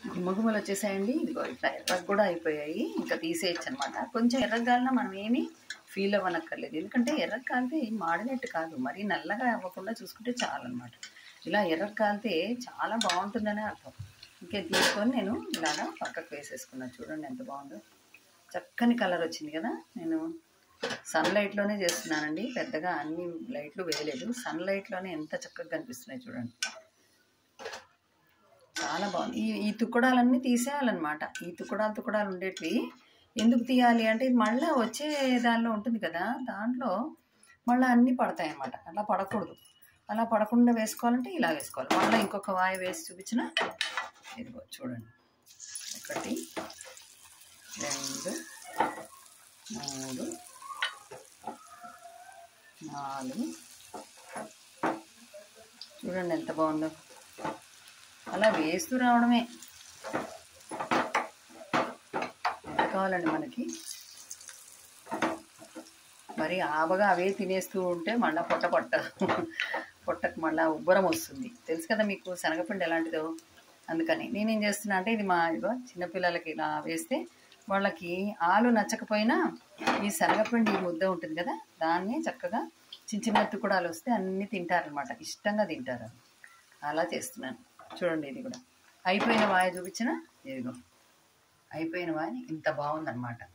గుమ్మగుమ్మలు వచ్చేసాయండి ఇదిగో ఇట్లా ఎర్రగా కూడా అయిపోయాయి ఇంకా తీసేయచ్చు అనమాట కొంచెం ఎర్రగాలిన మనం ఏమీ ఫీల్ అవ్వనక్కర్లేదు ఎందుకంటే ఎర్ర కాలితే మాడినట్టు కాదు మరీ నల్లగా అవ్వకుండా చూసుకుంటే చాలన్నమాట ఇలా ఎర్ర కాలితే చాలా బాగుంటుందనే అర్థం ఇంకే తీసుకొని నేను ఇలాగా పక్కకు వేసేసుకున్నాను చూడండి ఎంత బాగుందో చక్కని కలర్ వచ్చింది కదా నేను సన్ లైట్లోనే చేస్తున్నానండి పెద్దగా అన్ని లైట్లు వేయలేదు సన్ లైట్లోనే ఎంత చక్కగా కనిపిస్తున్నాయి చూడండి చాలా బాగుంది ఈ ఈ తుక్కడాలన్నీ తీసేయాలన్నమాట ఈ తుక్కడాలు తుక్కడాలు ఉండేటివి ఎందుకు తీయాలి అంటే ఇది మళ్ళీ వచ్చే దానిలో ఉంటుంది కదా దాంట్లో మళ్ళీ అన్నీ పడతాయి అన్నమాట అలా పడకూడదు అలా పడకుండా వేసుకోవాలంటే ఇలా వేసుకోవాలి మళ్ళీ ఇంకొక వాయి వేసి చూపించిన ఇదిగో చూడండి ఒకటి రెండు మూడు నాలుగు చూడండి ఎంత బాగుందో అలా వేస్తూ రావడమే ఎంత కావాలండి మనకి మరి ఆబగా అవే తినేస్తూ ఉంటే మళ్ళీ పొట్ట పొట్ట పొట్టకు మళ్ళీ ఉబ్బరం వస్తుంది తెలుసు కదా మీకు శనగపిండి ఎలాంటిదో అందుకని నేనేం చేస్తున్నా అంటే ఇది మా ఇగో చిన్నపిల్లలకి ఇలా వేస్తే వాళ్ళకి ఆలు నచ్చకపోయినా ఈ శనగపిండి ముద్ద ఉంటుంది కదా దాన్ని చక్కగా చిన్న చిన్న తుకుడాలు వస్తే అన్నీ తింటారనమాట ఇష్టంగా తింటారు అలా చేస్తున్నాను చూడండి ఇది కూడా అయిపోయిన వాయ చూపించిన ఇదిగో అయిపోయిన వాయి ఇంత బాగుందన్నమాట